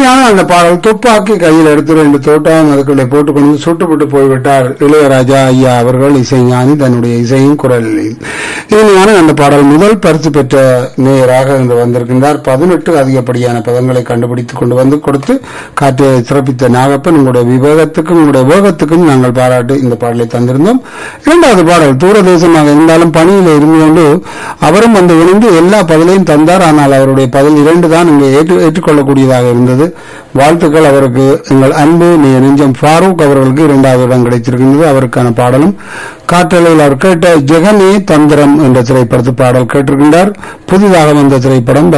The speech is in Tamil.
இனிமையான அந்த பாடல் துப்பாக்கி கையில் எடுத்து ரெண்டு தோட்டம் அதுக்குள்ளே போட்டுக்கொண்டு சுட்டுப்பட்டு போய்விட்டார் இளையராஜா ஐயா அவர்கள் இசைஞானி தன்னுடைய இசையும் குரலில் இனிமையான அந்த பாடல் முதல் பரிசு பெற்ற நேயராக இன்று வந்திருக்கின்றார் பதினெட்டு அதிகப்படியான பதங்களை கண்டுபிடித்துக் கொண்டு வந்து கொடுத்து காற்றை சிறப்பித்த நாகப்பன் உங்களுடைய விவேகத்துக்கும் உங்களுடைய வேகத்துக்கும் நாங்கள் பாராட்டு இந்த பாடலை தந்திருந்தோம் இரண்டாவது பாடல் தூரதேசமாக இருந்தாலும் பணியில் இருந்து கொண்டு அவரும் வந்து இணைந்து எல்லா பதிலையும் தந்தார் ஆனால் அவருடைய பதில் இரண்டு தான் இங்கே ஏற்று ஏற்றுக்கொள்ளக்கூடியதாக இருந்தது வாழ்த்துக்கள் அவருக்கு எங்கள் அன்பு நீ நெஞ்சம் ஃபாரூக் அவர்களுக்கு இரண்டாவது இடம் கிடைத்திருக்கின்றது அவருக்கான பாடலும் காற்றலையில் அவர் கேட்ட ஜெகனே தந்திரம் என்ற திரைப்படத்து பாடல் கேட்டிருக்கின்றார் புதிதாக வந்த திரைப்படம்